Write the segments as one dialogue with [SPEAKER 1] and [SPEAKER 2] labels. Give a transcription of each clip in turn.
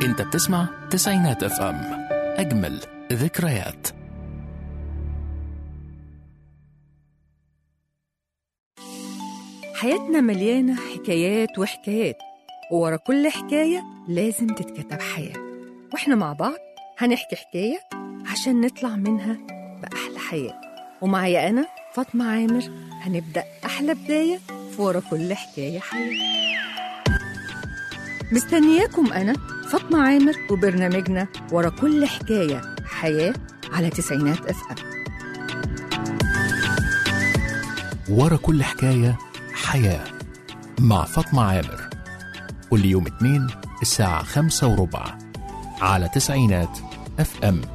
[SPEAKER 1] انت بتسمع تسعينات اف ام اجمل ذكريات
[SPEAKER 2] حياتنا مليانة حكايات وحكايات وورا كل حكاية لازم تتكتب حياة واحنا مع بعض هنحكي حكاية عشان نطلع منها بأحلى حياة ومعايا أنا فاطمة عامر هنبدأ أحلى بداية في ورا كل حكاية حياة مستنياكم أنا فاطمة عامر وبرنامجنا ورا كل حكاية حياة على تسعينات اف ام
[SPEAKER 1] ورا كل حكاية حياة مع فاطمة عامر كل يوم اثنين الساعة خمسة وربع على تسعينات اف ام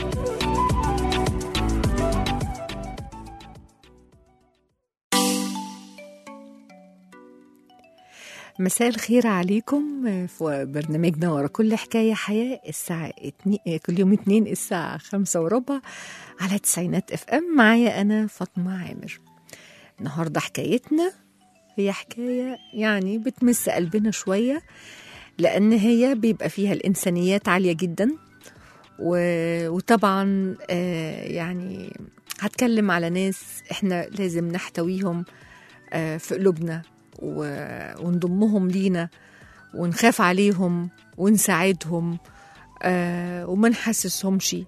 [SPEAKER 2] مساء الخير عليكم في برنامجنا ورا كل حكاية حياة الساعة اتنين كل يوم اتنين الساعة خمسة وربع على تسعينات اف ام معايا أنا فاطمة عامر النهاردة حكايتنا هي حكاية يعني بتمس قلبنا شوية لأن هي بيبقى فيها الإنسانيات عالية جدا و... وطبعا آه يعني هتكلم على ناس احنا لازم نحتويهم آه في قلوبنا و... ونضمهم لينا ونخاف عليهم ونساعدهم آه وما نحسسهمش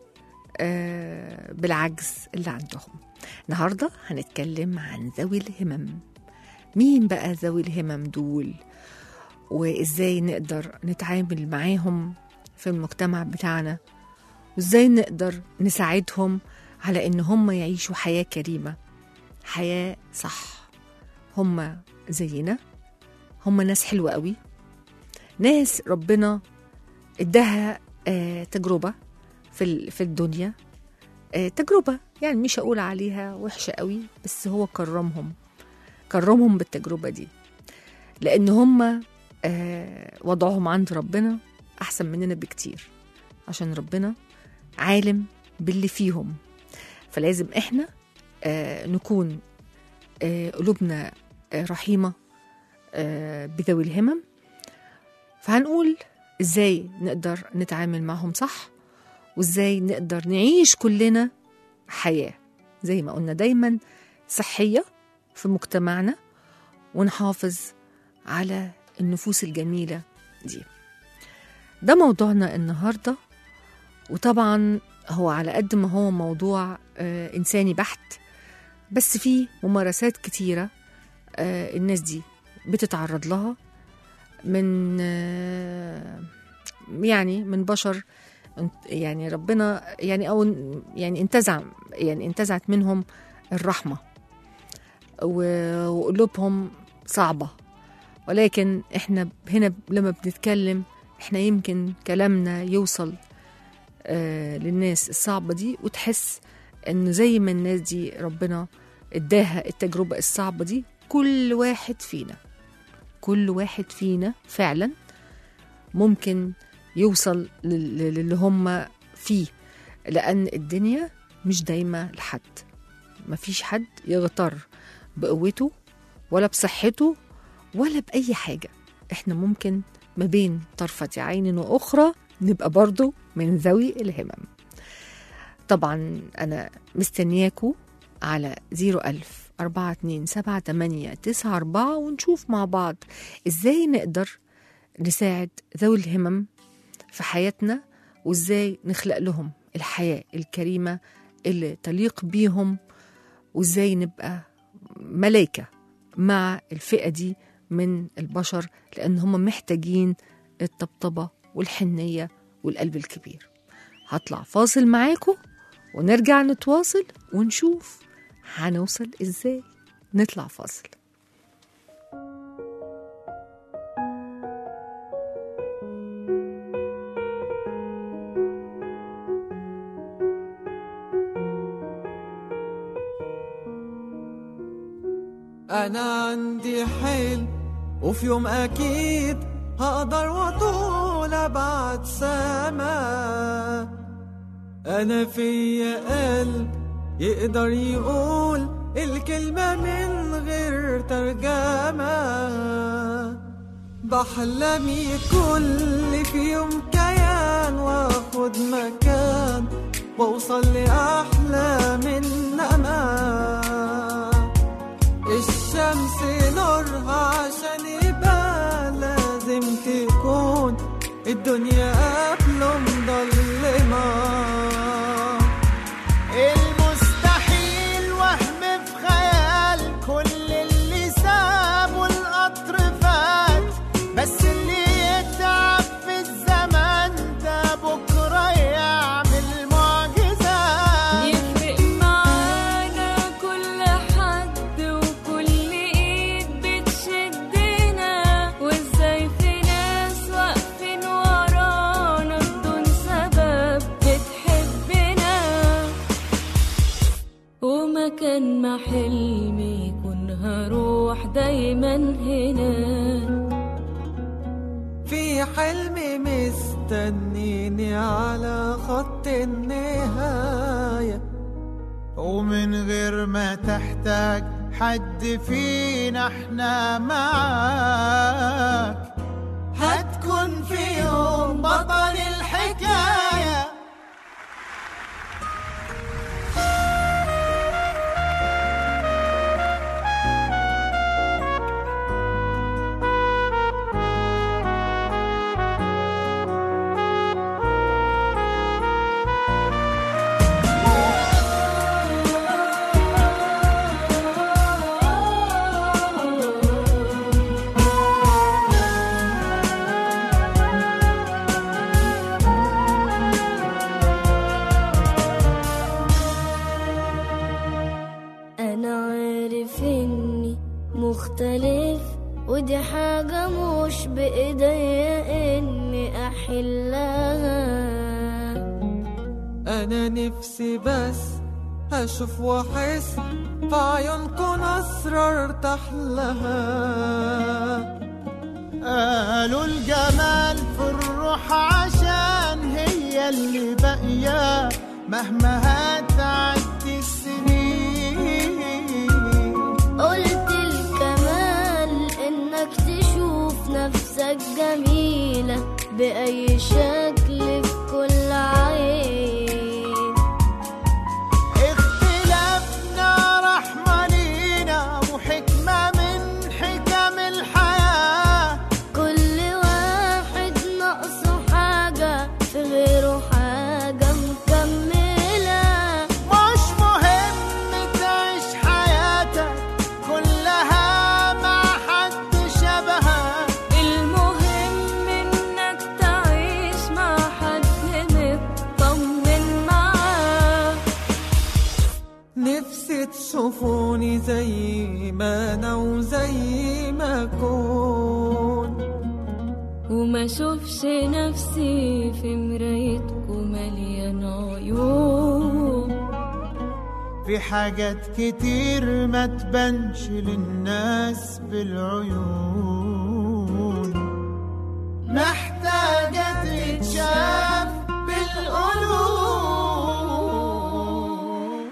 [SPEAKER 2] آه بالعجز اللي عندهم النهارده هنتكلم عن ذوي الهمم مين بقى ذوي الهمم دول وازاي نقدر نتعامل معاهم في المجتمع بتاعنا وازاي نقدر نساعدهم على ان هم يعيشوا حياة كريمة حياة صح هم زينا هم ناس حلوة قوي ناس ربنا اداها آه تجربة في في الدنيا آه تجربة يعني مش هقول عليها وحشة قوي بس هو كرمهم كرمهم بالتجربة دي لأن هم آه وضعهم عند ربنا أحسن مننا بكتير عشان ربنا عالم باللي فيهم فلازم إحنا آه نكون آه قلوبنا آه رحيمة آه بذوي الهمم فهنقول إزاي نقدر نتعامل معهم صح وإزاي نقدر نعيش كلنا حياة زي ما قلنا دايما صحية في مجتمعنا ونحافظ على النفوس الجميلة دي ده موضوعنا النهاردة وطبعا هو على قد ما هو موضوع آه إنساني بحت بس فيه ممارسات كتيرة آه الناس دي بتتعرض لها من آه يعني من بشر يعني ربنا يعني او يعني انتزع يعني انتزعت منهم الرحمه وقلوبهم صعبة ولكن احنا هنا لما بنتكلم احنا يمكن كلامنا يوصل آه للناس الصعبة دي وتحس انه زي ما الناس دي ربنا اداها التجربة الصعبة دي كل واحد فينا كل واحد فينا فعلا ممكن يوصل للي هم فيه لأن الدنيا مش دايما لحد مفيش حد يغتر بقوته ولا بصحته ولا بأي حاجة احنا ممكن ما بين طرفة عين وأخرى نبقى برضو من ذوي الهمم طبعا أنا مستنياكو على زيرو ألف أربعة اتنين سبعة تمانية تسعة أربعة ونشوف مع بعض إزاي نقدر نساعد ذوي الهمم في حياتنا وإزاي نخلق لهم الحياة الكريمة اللي تليق بيهم وإزاي نبقى ملايكة مع الفئة دي من البشر لأن هم محتاجين الطبطبة والحنية والقلب الكبير هطلع فاصل معاكم ونرجع نتواصل ونشوف هنوصل ازاي نطلع فاصل
[SPEAKER 3] أنا عندي حلم وفي يوم أكيد هقدر وطول أبعد سما أنا فيا قلب يقدر يقول الكلمة من غير ترجمة بحلم يكون لي في يوم كيان واخد مكان واوصل لاحلى من امان الشمس نورها عشان يبقى لازم تكون الدنيا قبله مضلمه
[SPEAKER 4] المستحيل وهم في خيال كل اللي سابه القطر فات بس اللي يتعب في الزمن ده بكره يعمل معجزات
[SPEAKER 5] يفرق معانا كل حد وكل ايد بتشدنا وازاي في ناس واقفين ورانا بدون سبب بتحبنا ومكان ما حلمي يكون هروح دايما هنا
[SPEAKER 3] في حلمي مستنيني على خط النهاية
[SPEAKER 4] ومن غير ما تحتاج حد فينا احنا معاك هتكون في يوم بطل الحكايه
[SPEAKER 5] أنا عارف إني مختلف ودي حاجة مش بإيديا إني أحلها
[SPEAKER 3] أنا نفسي بس أشوف وأحس في عيونكم أسرار ارتاح لها
[SPEAKER 4] قالوا الجمال في الروح عشان هي اللي باقية مهما هتعدي السنين
[SPEAKER 5] قلت الكمال إنك تشوف نفسك جميلة بأي شكل في كل عين
[SPEAKER 4] اختلافنا رحمة لينا وحكمة من حكم الحياة
[SPEAKER 5] كل واحد ناقصه حاجة في غيره حاجة مكملة
[SPEAKER 4] مش مهم تعيش حياتك كلها مع حد شبهك
[SPEAKER 5] المهم إنك تعيش مع حد مطمن معاه
[SPEAKER 3] نفسي تشوفوني زي ما أنا وزي ما أكون
[SPEAKER 5] وما اشوفش نفسي في مرايتكم مليان عيون
[SPEAKER 4] في حاجات كتير ما تبانش للناس بالعيون محتاجة تتشاف بالقلوب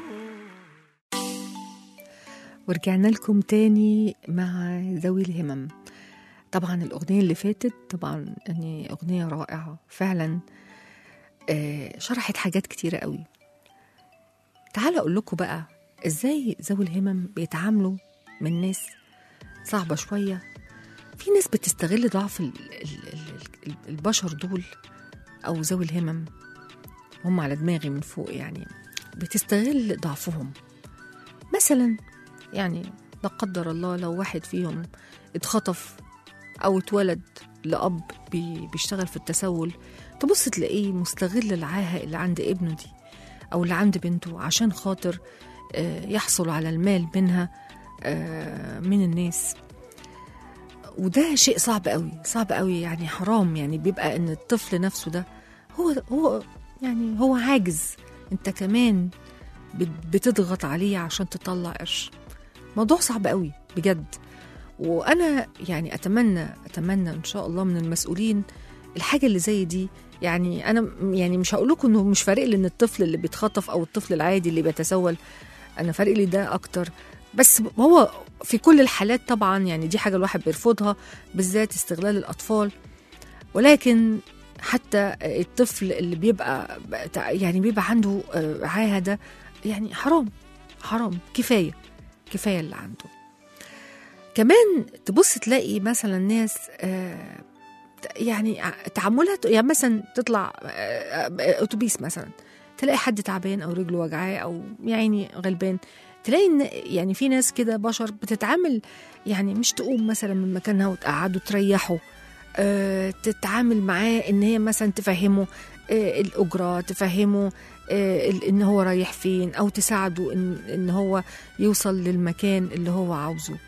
[SPEAKER 2] ورجعنا لكم تاني مع ذوي الهمم طبعا الأغنية اللي فاتت طبعا يعني أغنية رائعة فعلا آه، شرحت حاجات كتيرة قوي تعالوا أقول لكم بقى إزاي ذوي الهمم بيتعاملوا من ناس صعبة شوية في ناس بتستغل ضعف ال- ال- ال- ال- البشر دول أو ذوي الهمم هم على دماغي من فوق يعني بتستغل ضعفهم مثلا يعني لا قدر الله لو واحد فيهم اتخطف او اتولد لاب بي- بيشتغل في التسول تبص تلاقيه مستغل العاهه اللي عند ابنه دي او اللي عند بنته عشان خاطر آه، يحصل على المال منها آه، من الناس وده شيء صعب قوي صعب قوي يعني حرام يعني بيبقى ان الطفل نفسه ده هو هو يعني هو عاجز انت كمان بت- بتضغط عليه عشان تطلع قرش موضوع صعب قوي بجد وانا يعني اتمنى اتمنى ان شاء الله من المسؤولين الحاجه اللي زي دي يعني انا م- يعني مش هقول لكم انه مش فارق لي ان الطفل اللي بيتخطف او الطفل العادي اللي بيتسول انا فارق لي ده اكتر بس هو في كل الحالات طبعا يعني دي حاجه الواحد بيرفضها بالذات استغلال الاطفال ولكن حتى الطفل اللي بيبقى يعني بيبقى عنده آه، عاهه ده يعني حرام حرام كفايه كفايه اللي عنده كمان تبص تلاقي مثلا ناس آه، يعني ع- تعاملها يعني مثلا تطلع آه، آه، اتوبيس مثلا تلاقي حد تعبان او رجله وجعاه او يعني غلبان تلاقي ان يعني في ناس كده بشر بتتعامل يعني مش تقوم مثلا من مكانها وتقعده تريحه آه، تتعامل معاه ان هي مثلا تفهمه آه، الاجره تفهمه آه، ال- ان هو رايح فين او تساعده ان ان هو يوصل للمكان اللي هو عاوزه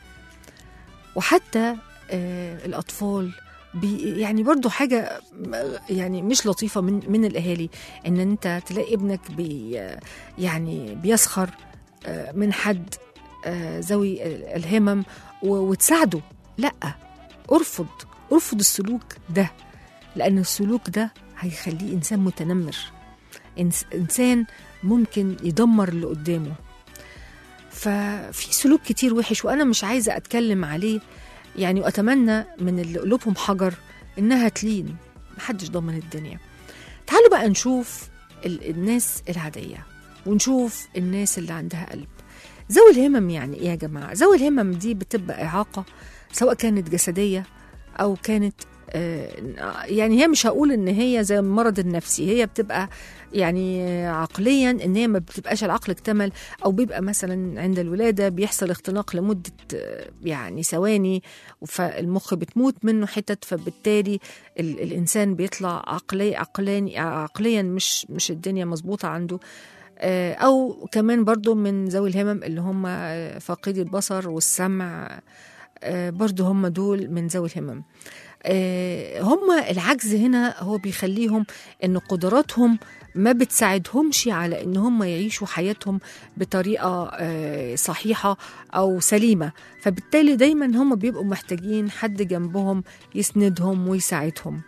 [SPEAKER 2] وحتى آه، الاطفال بي يعني برضو حاجة م- يعني مش لطيفة من من الأهالي إن أنت تلاقي ابنك بي يعني بيسخر آه، من حد آه، ذوي ال- الهمم و- وتساعده لا ارفض ارفض السلوك ده لأن السلوك ده هيخليه إنسان متنمر إنس- إنسان ممكن يدمر اللي قدامه ففي سلوك كتير وحش وأنا مش عايزة أتكلم عليه يعني وأتمنى من اللي قلوبهم حجر إنها تلين محدش ضامن الدنيا تعالوا بقى نشوف ال- الناس العادية ونشوف الناس اللي عندها قلب ذوي الهمم يعني ايه يا جماعه ذوي الهمم دي بتبقى اعاقه سواء كانت جسديه او كانت آه، يعني هي مش هقول ان هي زي المرض النفسي هي بتبقى يعني آه، عقليا ان هي ما بتبقاش العقل اكتمل او بيبقى مثلا عند الولاده بيحصل اختناق لمده آه، يعني ثواني فالمخ بتموت منه حتت فبالتالي ال- الانسان بيطلع عقلي عقلاني عقليا مش مش الدنيا مظبوطه عنده آه، او كمان برضو من ذوي الهمم اللي هم آه، فاقدي البصر والسمع آه، برضو هم دول من ذوي الهمم آه، هم العجز هنا هو بيخليهم ان قدراتهم ما بتساعدهمش على ان هم يعيشوا حياتهم بطريقه آه، صحيحه او سليمه فبالتالي دايما هم بيبقوا محتاجين حد جنبهم يسندهم ويساعدهم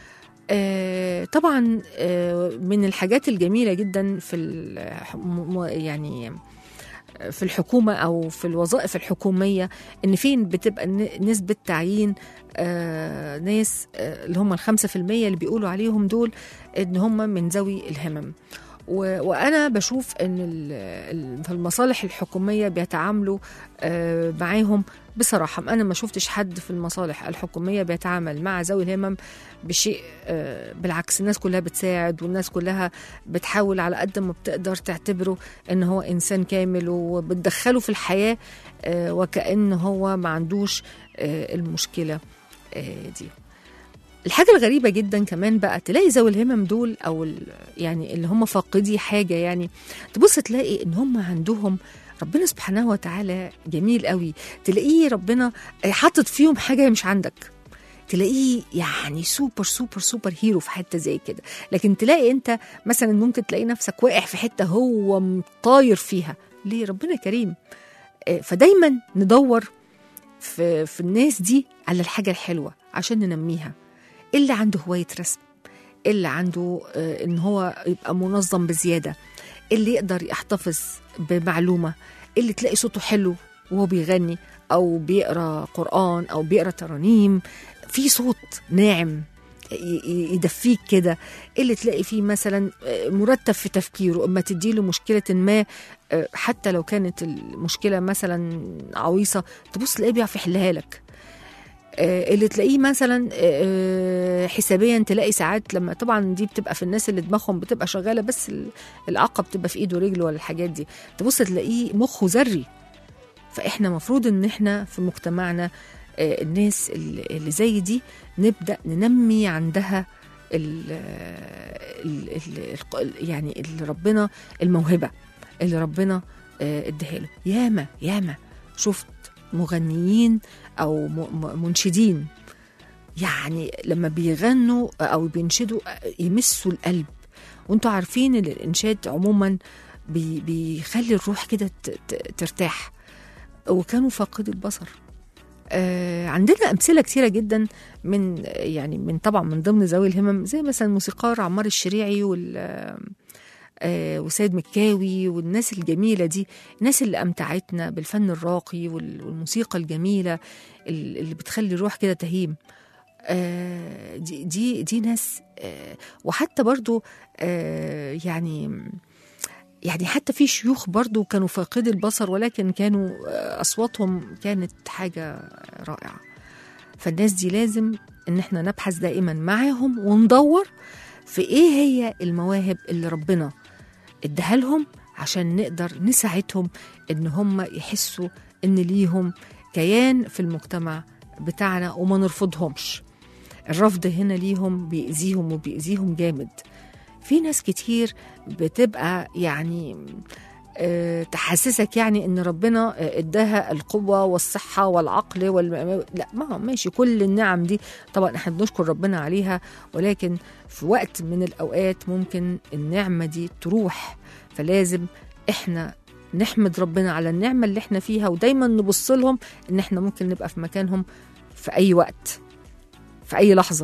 [SPEAKER 2] آه، طبعا آه، من الحاجات الجميله جدا في الح- م- م- يعني في الحكومه او في الوظائف الحكوميه ان فين بتبقى ن- نسبه تعيين آه، ناس آه، اللي هم الخمسة في المية اللي بيقولوا عليهم دول ان هم من ذوي الهمم و- وانا بشوف ان ال- ال- في المصالح الحكوميه بيتعاملوا آه، معاهم بصراحه انا ما شفتش حد في المصالح الحكوميه بيتعامل مع ذوي الهمم بشيء آه، بالعكس الناس كلها بتساعد والناس كلها بتحاول على قد ما بتقدر تعتبره ان هو انسان كامل وبتدخله في الحياه آه، وكأن هو ما عندوش آه، المشكله آه، دي الحاجة الغريبة جدا كمان بقى تلاقي ذوي الهمم دول أو ال- يعني اللي هم فاقدي حاجة يعني تبص تلاقي إن هم عندهم ربنا سبحانه وتعالى جميل قوي تلاقيه ربنا حاطط فيهم حاجة مش عندك تلاقيه يعني سوبر سوبر سوبر هيرو في حته زي كده لكن تلاقي انت مثلا ممكن تلاقي نفسك واقع في حته هو طاير فيها ليه ربنا كريم آه، فدايما ندور في, في الناس دي على الحاجه الحلوه عشان ننميها اللي عنده هوايه رسم اللي عنده آه، ان هو يبقى منظم بزياده اللي يقدر يحتفظ بمعلومه اللي تلاقي صوته حلو وهو بيغني او بيقرا قران او بيقرا ترانيم في صوت ناعم ي- ي- يدفيك كده اللي تلاقي فيه مثلا آه، مرتب في تفكيره اما تديله مشكله ما آه، حتى لو كانت المشكله مثلا عويصه تبص تلاقيه بيعرف يحلها لك آه، اللي تلاقيه مثلا آه، حسابيا تلاقي ساعات لما طبعا دي بتبقى في الناس اللي دماغهم بتبقى شغاله بس ال- الاعاقه بتبقى في ايده ورجله ولا الحاجات دي تبص تلاقيه مخه ذري فاحنا مفروض ان احنا في مجتمعنا آه، الناس اللي اللي زي دي نبدا ننمي عندها ال ال ال يعني اللي ربنا الموهبه اللي ربنا آه، اداها له ياما ياما شفت مغنيين او م- م- منشدين يعني لما بيغنوا او بينشدوا يمسوا القلب وانتوا عارفين ان الانشاد عموما بي بيخلي الروح كده ت- ت- ترتاح وكانوا فاقدي البصر آه عندنا امثله كتيره جدا من يعني من طبعا من ضمن ذوي الهمم زي مثلا موسيقار عمار الشريعي وال آه وسيد مكاوي والناس الجميلة دي الناس اللي أمتعتنا بالفن الراقي وال- والموسيقى الجميلة ال- اللي بتخلي الروح كده تهيم آه دي دي دي ناس آه وحتى برضو آه يعني يعني حتى في شيوخ برضو كانوا فاقدي البصر ولكن كانوا آه، أصواتهم كانت حاجة رائعة فالناس دي لازم إن احنا نبحث دائما معاهم وندور في إيه هي المواهب اللي ربنا اداها لهم عشان نقدر نساعدهم إن هم يحسوا إن ليهم كيان في المجتمع بتاعنا وما نرفضهمش الرفض هنا ليهم بيأذيهم وبيأذيهم جامد في ناس كتير بتبقى يعني آه، تحسسك يعني ان ربنا آه، اداها القوه والصحه والعقل وال... لا ما هو ماشي كل النعم دي طبعا احنا بنشكر ربنا عليها ولكن في وقت من الاوقات ممكن النعمه دي تروح فلازم احنا نحمد ربنا على النعمه اللي احنا فيها ودايما نبص لهم ان احنا ممكن نبقى في مكانهم في اي وقت في اي لحظه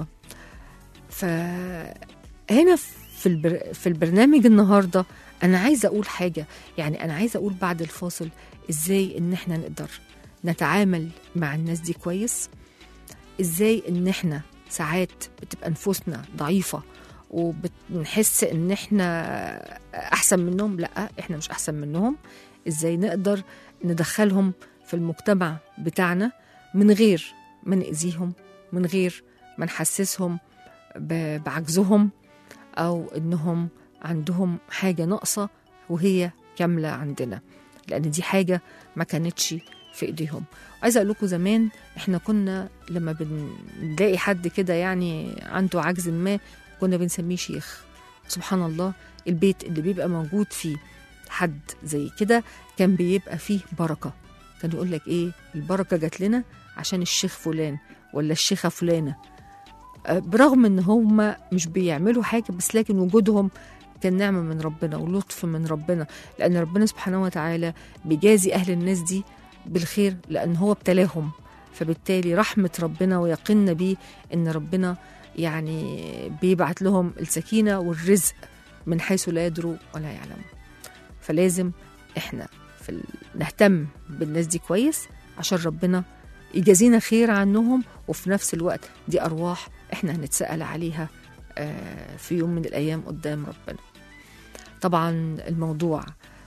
[SPEAKER 2] فهنا في البر... في البرنامج النهارده انا عايزه اقول حاجه يعني انا عايزه اقول بعد الفاصل ازاي ان احنا نقدر نتعامل مع الناس دي كويس ازاي ان احنا ساعات بتبقى نفوسنا ضعيفه وبنحس ان احنا احسن منهم لا احنا مش احسن منهم ازاي نقدر ندخلهم في المجتمع بتاعنا من غير ما نأذيهم من غير ما نحسسهم ب- بعجزهم او انهم عندهم حاجه ناقصه وهي كامله عندنا لان دي حاجه ما كانتش في ايديهم عايزه اقول لكم زمان احنا كنا لما بنلاقي حد كده يعني عنده عجز ما كنا بنسميه شيخ سبحان الله البيت اللي بيبقى موجود فيه حد زي كده كان بيبقى فيه بركه كان يقول لك ايه البركه جات لنا عشان الشيخ فلان ولا الشيخه فلانه آه، برغم ان هم مش بيعملوا حاجه بس لكن وجودهم كان نعمه من ربنا ولطف من ربنا لان ربنا سبحانه وتعالى بيجازي اهل الناس دي بالخير لان هو ابتلاهم فبالتالي رحمه ربنا ويقيننا بيه ان ربنا يعني بيبعت لهم السكينه والرزق من حيث لا يدروا ولا يعلموا فلازم احنا في ال... نهتم بالناس دي كويس عشان ربنا يجازينا خير عنهم وفي نفس الوقت دي أرواح إحنا هنتسأل عليها آه، في يوم من الأيام قدام ربنا طبعا الموضوع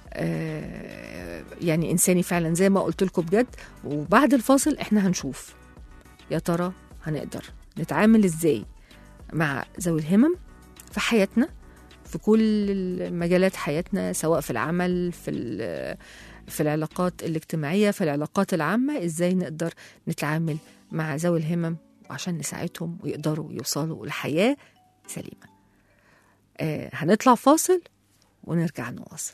[SPEAKER 2] آه، يعني إنساني فعلا زي ما قلت لكم بجد وبعد الفاصل إحنا هنشوف يا ترى هنقدر نتعامل إزاي مع ذوي الهمم في حياتنا في كل مجالات حياتنا سواء في العمل في ال- في العلاقات الاجتماعية في العلاقات العامة ازاي نقدر نتعامل مع ذوي الهمم عشان نساعدهم ويقدروا يوصلوا لحياة سليمة آه هنطلع فاصل ونرجع نواصل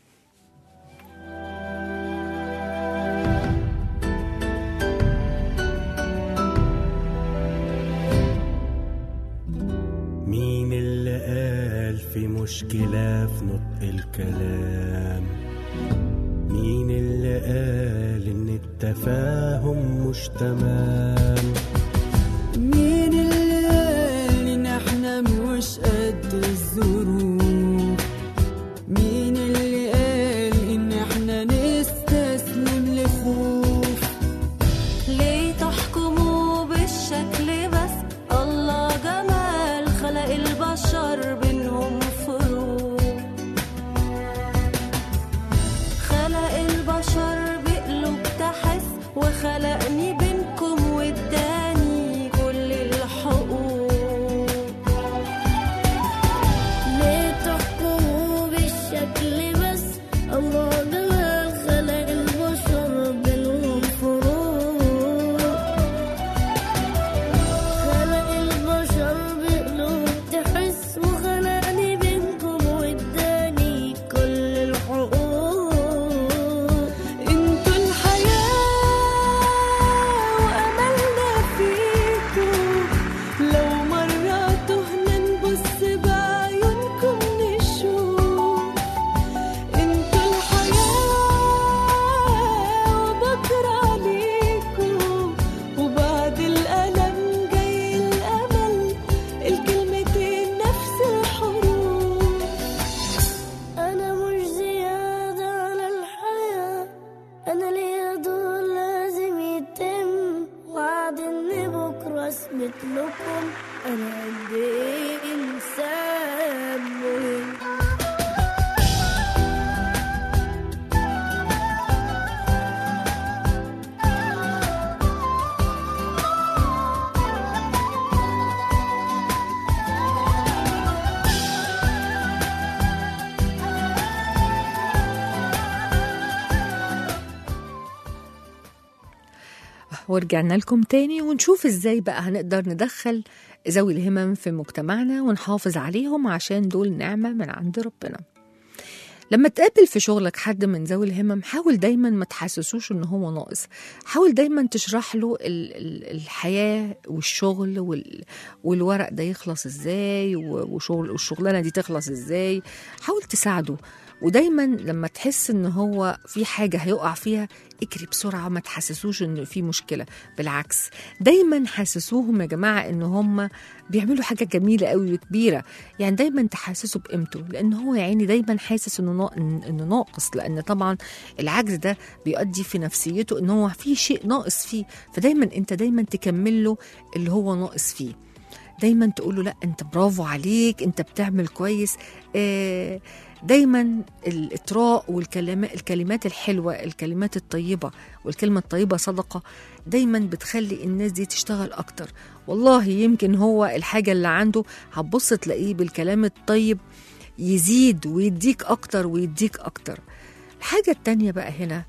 [SPEAKER 6] مين اللي قال في مشكلة في نطق الكلام مين اللي قال ان التفاهم مش تمام
[SPEAKER 7] مين اللي قال ان احنا مش قد الظروف مين اللي قال ان احنا نستسلم لخوف
[SPEAKER 5] ليه تحكموا بالشكل بس الله جمال خلق البشر بينهم فروق خلق البشر بقلوب تحس وخلقني بينكم واداني
[SPEAKER 8] ناس مثلكم انا قد ايه انسان مهم
[SPEAKER 2] ورجعنا لكم تاني ونشوف ازاي بقى هنقدر ندخل ذوي الهمم في مجتمعنا ونحافظ عليهم عشان دول نعمة من عند ربنا لما تقابل في شغلك حد من ذوي الهمم حاول دايما ما تحسسوش ان هو ناقص حاول دايما تشرح له ال- ال- الحياة والشغل وال- والورق ده يخلص ازاي و- وشغل والشغلانة دي تخلص ازاي حاول تساعده ودايما لما تحس ان هو في حاجة هيقع فيها اجري بسرعة ما تحسسوش ان في مشكلة بالعكس دايما حسسوهم يا جماعة ان هم بيعملوا حاجة جميلة قوي وكبيرة يعني دايما تحسسه بقيمته لان هو يا عيني دايما حاسس انه نا- إن- انه ناقص لان طبعا العجز ده بيؤدي في نفسيته ان هو في شيء ناقص فيه فدايما انت دايما تكمل له اللي هو ناقص فيه دايما تقول له لا انت برافو عليك انت بتعمل كويس آه، دايما الاطراء والكلمات الكلمات الحلوه الكلمات الطيبه والكلمه الطيبه صدقه دايما بتخلي الناس دي تشتغل اكتر والله يمكن هو الحاجه اللي عنده هتبص تلاقيه بالكلام الطيب يزيد ويديك اكتر ويديك اكتر الحاجه التانيه بقى هنا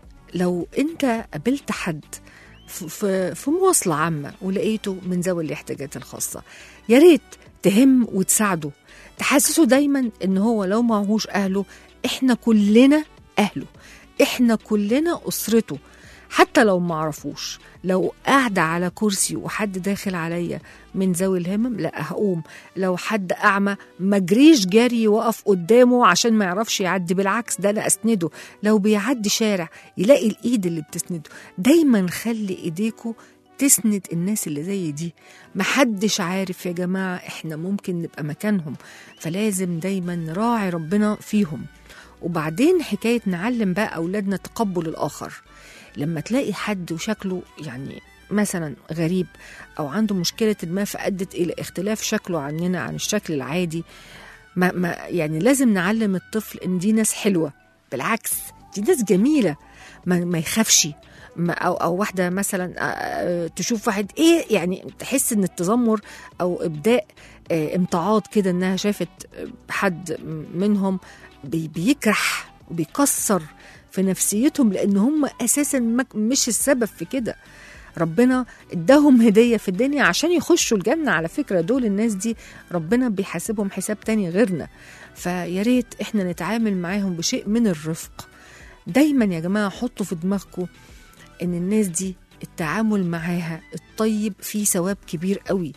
[SPEAKER 2] لو انت قابلت حد ف- في في مواصلة عامة ولقيته من ذوي الاحتياجات الخاصة يا ريت تهم وتساعده تحسسه دايما ان هو لو معهوش اهله احنا كلنا اهله احنا كلنا اسرته حتى لو معرفوش لو قاعدة على كرسي وحد داخل عليا من ذوي الهمم لا هقوم لو حد أعمى ما جريش جري وقف قدامه عشان ما يعرفش يعدي بالعكس ده أنا أسنده لو بيعدي شارع يلاقي الإيد اللي بتسنده دايما خلي إيديكوا تسند الناس اللي زي دي محدش عارف يا جماعة احنا ممكن نبقى مكانهم فلازم دايما نراعي ربنا فيهم وبعدين حكاية نعلم بقى أولادنا تقبل الآخر لما تلاقي حد وشكله يعني مثلا غريب أو عنده مشكلة ما فأدت إلى اختلاف شكله عننا عن الشكل العادي ما, ما يعني لازم نعلم الطفل إن دي ناس حلوة بالعكس دي ناس جميلة ما, ما يخافش ما او او واحده مثلا آه، آه، تشوف واحد ايه يعني تحس ان التذمر او ابداء آه، امتعاض كده انها شافت آه، حد منهم بي- بيكرح وبيكسر في نفسيتهم لان هم اساسا مك- مش السبب في كده ربنا اداهم هديه في الدنيا عشان يخشوا الجنه على فكره دول الناس دي ربنا بيحاسبهم حساب تاني غيرنا فيا ريت احنا نتعامل معاهم بشيء من الرفق دايما يا جماعه حطوا في دماغكم ان الناس دي التعامل معاها الطيب فيه ثواب كبير قوي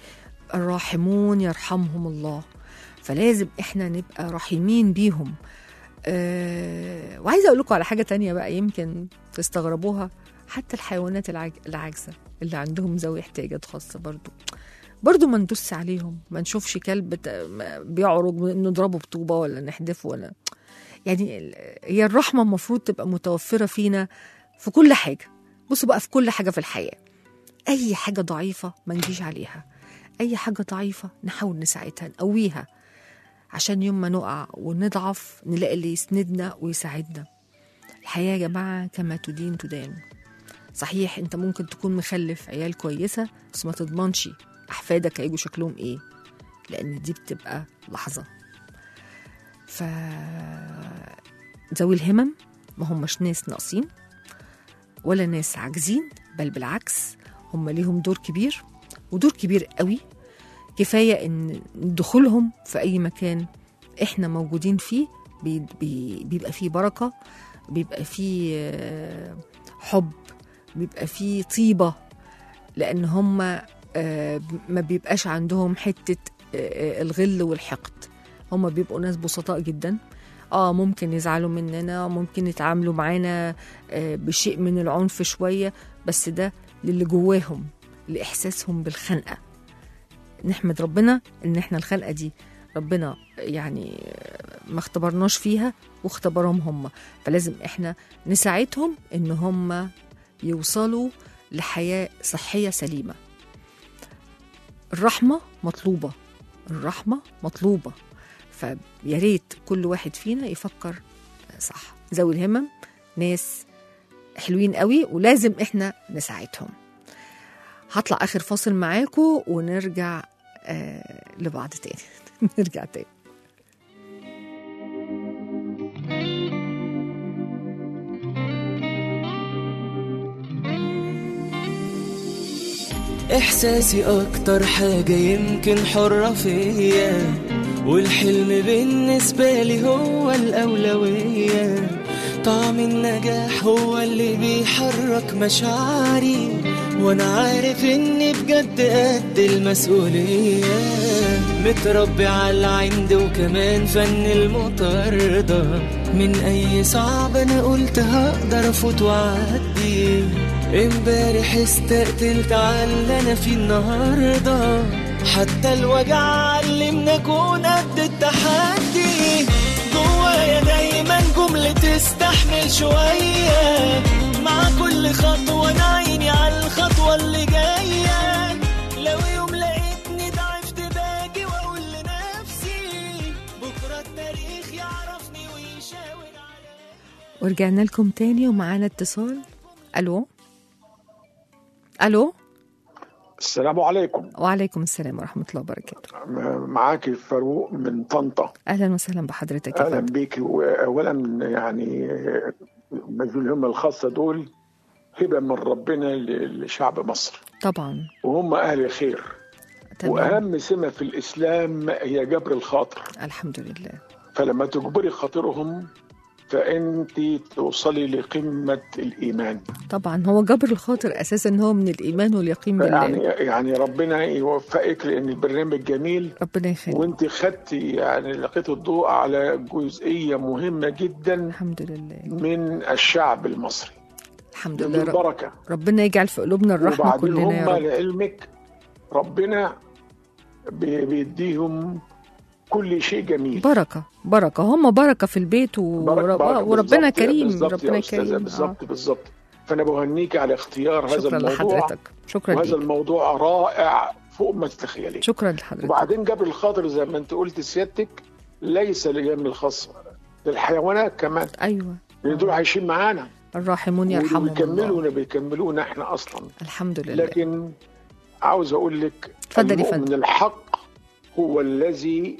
[SPEAKER 2] الراحمون يرحمهم الله فلازم احنا نبقى رحيمين بيهم أه وعايزه اقول لكم على حاجه تانية بقى يمكن تستغربوها حتى الحيوانات العاج... العاجزه اللي عندهم ذوي احتياجات خاصه برضو برضو ما ندوس عليهم ما نشوفش كلب ت- ما بيعرج نضربه بطوبه ولا نحدفه ولا يعني ال- هي الرحمه المفروض تبقى متوفره فينا في كل حاجه بصوا بقى في كل حاجه في الحياه اي حاجه ضعيفه ما نجيش عليها اي حاجه ضعيفه نحاول نساعدها نقويها عشان يوم ما نقع ونضعف نلاقي اللي يسندنا ويساعدنا الحياه يا جماعه كما تدين تدان صحيح انت ممكن تكون مخلف عيال كويسه بس ما تضمنش احفادك هيجوا شكلهم ايه لان دي بتبقى لحظه ف ذوي الهمم ما همش ناس ناقصين ولا ناس عاجزين بل بالعكس هم ليهم دور كبير ودور كبير قوي كفايه ان دخولهم في اي مكان احنا موجودين فيه بي بي بيبقى فيه بركه بيبقى فيه آه، حب بيبقى فيه طيبه لان هم آه، ما بيبقاش عندهم حته آه، آه، الغل والحقد هم بيبقوا ناس بسطاء جدا اه ممكن يزعلوا مننا ممكن يتعاملوا معانا آه، بشيء من العنف شويه بس ده للي جواهم لاحساسهم بالخنقه نحمد ربنا ان احنا الخلقه دي ربنا يعني ما اختبرناش فيها واختبرهم هم فلازم احنا نساعدهم ان هم يوصلوا لحياه صحيه سليمه الرحمة مطلوبة الرحمة مطلوبة فيا ريت كل واحد فينا يفكر صح ذوي الهمم ناس حلوين قوي ولازم احنا نساعدهم هطلع اخر فاصل معاكم ونرجع آه لبعض تاني نرجع تاني
[SPEAKER 9] إحساسي أكتر حاجة يمكن حرة فيا والحلم بالنسبة لي هو الأولوية طعم النجاح هو اللي بيحرك مشاعري وأنا عارف إني بجد قد المسؤولية متربي على العند وكمان فن المطاردة من أي صعب أنا قلت هقدر أفوت وأعدي امبارح استقتلت على اللي انا فيه النهارده حتى الوجع علمنا اكون قد التحدي جوايا دايما جملة تستحمل شوية مع كل خطوة انا عيني على الخطوة اللي جاية لو يوم لقيتني ضعفت باجي واقول لنفسي بكرة التاريخ يعرفني ويشاور عليا
[SPEAKER 2] ورجعنا لكم تاني ومعانا اتصال الو الو
[SPEAKER 10] السلام عليكم
[SPEAKER 2] وعليكم السلام ورحمه الله وبركاته
[SPEAKER 10] معاكي فاروق من طنطا
[SPEAKER 2] اهلا وسهلا بحضرتك يا
[SPEAKER 10] اهلا
[SPEAKER 2] فندم
[SPEAKER 10] بيك واولا يعني مجنون الهمه الخاصه دول هبه من ربنا ل- لشعب مصر
[SPEAKER 2] طبعا
[SPEAKER 10] وهم اهل الخير
[SPEAKER 2] تمام
[SPEAKER 10] واهم سمه في الاسلام هي جبر الخاطر
[SPEAKER 2] الحمد لله
[SPEAKER 10] فلما تجبري خاطرهم فانت توصلي لقمه الايمان
[SPEAKER 2] طبعا هو جبر الخاطر اساسا هو من الايمان واليقين
[SPEAKER 10] يعني
[SPEAKER 2] بالله
[SPEAKER 10] يعني ربنا يوفقك لان البرنامج جميل
[SPEAKER 2] ربنا يخليك
[SPEAKER 10] وانت خدتي يعني لقيت الضوء على جزئيه مهمه جدا
[SPEAKER 2] الحمد لله
[SPEAKER 10] من الشعب المصري
[SPEAKER 2] الحمد
[SPEAKER 10] من
[SPEAKER 2] لله رب.
[SPEAKER 10] البركه
[SPEAKER 2] ربنا يجعل في قلوبنا الرحمه
[SPEAKER 10] وبعدين
[SPEAKER 2] كلنا يا
[SPEAKER 10] هم
[SPEAKER 2] رب
[SPEAKER 10] لعلمك ربنا بي- بيديهم كل شيء جميل
[SPEAKER 2] بركه بركه هم بركه في البيت
[SPEAKER 10] بركة-
[SPEAKER 2] ورب...
[SPEAKER 10] بركة
[SPEAKER 2] وربنا
[SPEAKER 10] بالظبط-
[SPEAKER 2] كريم
[SPEAKER 10] بالظبط
[SPEAKER 2] ربنا
[SPEAKER 10] يا أستاذة،
[SPEAKER 2] كريم
[SPEAKER 10] بالظبط بالظبط فانا بهنيك على اختيار هذا
[SPEAKER 2] شكرا
[SPEAKER 10] الموضوع
[SPEAKER 2] لحضرتك شكرا
[SPEAKER 10] وهذا
[SPEAKER 2] ليك
[SPEAKER 10] الموضوع رائع فوق ما تتخيلي
[SPEAKER 2] شكرا لحضرتك
[SPEAKER 10] وبعدين جبر الخاطر زي ما انت قلت سيادتك ليس لجميع الخاص للحيوانات كمان
[SPEAKER 2] ايوه
[SPEAKER 10] لان دول عايشين معانا
[SPEAKER 2] الراحمون يرحمهم الله
[SPEAKER 10] وبيكملونا بيكملونا احنا اصلا
[SPEAKER 2] الحمد لله
[SPEAKER 10] لكن عاوز اقول لك
[SPEAKER 2] اتفضل يا
[SPEAKER 10] المؤمن الحق هو الذي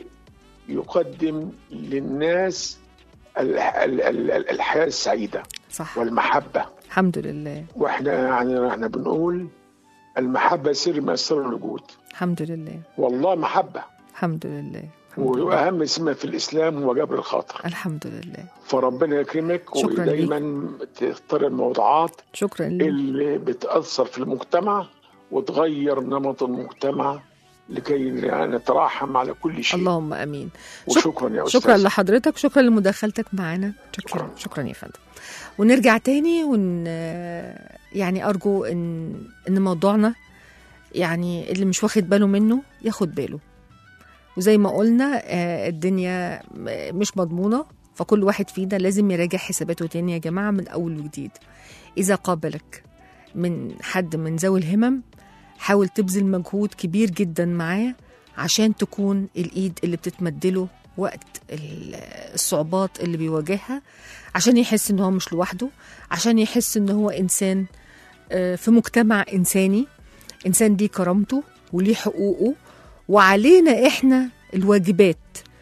[SPEAKER 10] يقدم للناس ال- ال- ال- الحياه السعيده
[SPEAKER 2] صح
[SPEAKER 10] والمحبه
[SPEAKER 2] الحمد لله
[SPEAKER 10] واحنا يعني احنا بنقول المحبه سر من اسرار الوجود
[SPEAKER 2] الحمد لله
[SPEAKER 10] والله محبه
[SPEAKER 2] الحمد لله الحمد لله
[SPEAKER 10] واهم سمه في الاسلام هو جبر الخاطر
[SPEAKER 2] الحمد لله
[SPEAKER 10] فربنا يكرمك
[SPEAKER 2] شكراً
[SPEAKER 10] ودايما تختار الموضوعات
[SPEAKER 2] شكرا ليك
[SPEAKER 10] اللي بتاثر في المجتمع وتغير نمط المجتمع لكي نتراحم على كل شيء
[SPEAKER 2] اللهم امين
[SPEAKER 10] وشكرا يا استاذ
[SPEAKER 2] شكرا لحضرتك شكرا لمداخلتك معنا شكرا شكرا يا فندم ونرجع تاني ون يعني ارجو ان ان موضوعنا يعني اللي مش واخد باله منه ياخد باله وزي ما قلنا آه، الدنيا م- مش مضمونه فكل واحد فينا لازم يراجع حساباته تاني يا جماعه من اول وجديد اذا قابلك من حد من ذوي الهمم حاول تبذل مجهود كبير جدا معاه عشان تكون الايد اللي بتتمدله وقت ال- الصعوبات اللي بيواجهها عشان يحس ان هو مش لوحده عشان يحس ان هو انسان آه، في مجتمع انساني انسان ليه كرامته وليه حقوقه وعلينا احنا الواجبات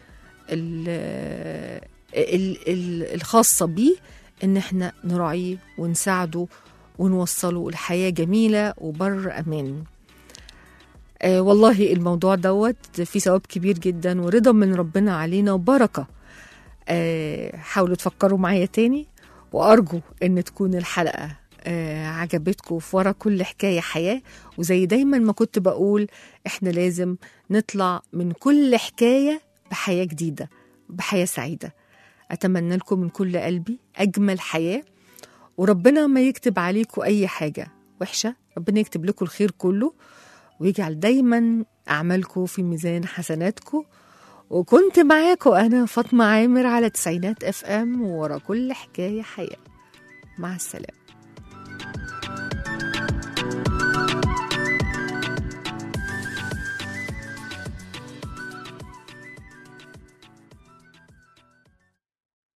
[SPEAKER 2] ال- ال- ال- الخاصه بيه ان احنا نراعيه ونساعده ونوصله لحياه جميله وبر امان آه والله الموضوع دوت فيه ثواب كبير جدا ورضا من ربنا علينا وبركه آه حاولوا تفكروا معايا تاني وارجو ان تكون الحلقه آه عجبتكم في ورا كل حكايه حياه وزي دايما ما كنت بقول احنا لازم نطلع من كل حكايه بحياه جديده بحياه سعيده اتمنى لكم من كل قلبي اجمل حياه وربنا ما يكتب عليكم اي حاجه وحشه ربنا يكتب لكم الخير كله ويجعل دايما اعمالكم في ميزان حسناتكم وكنت معاكم انا فاطمه عامر على تسعينات اف ام ورا كل حكايه حياه مع السلامه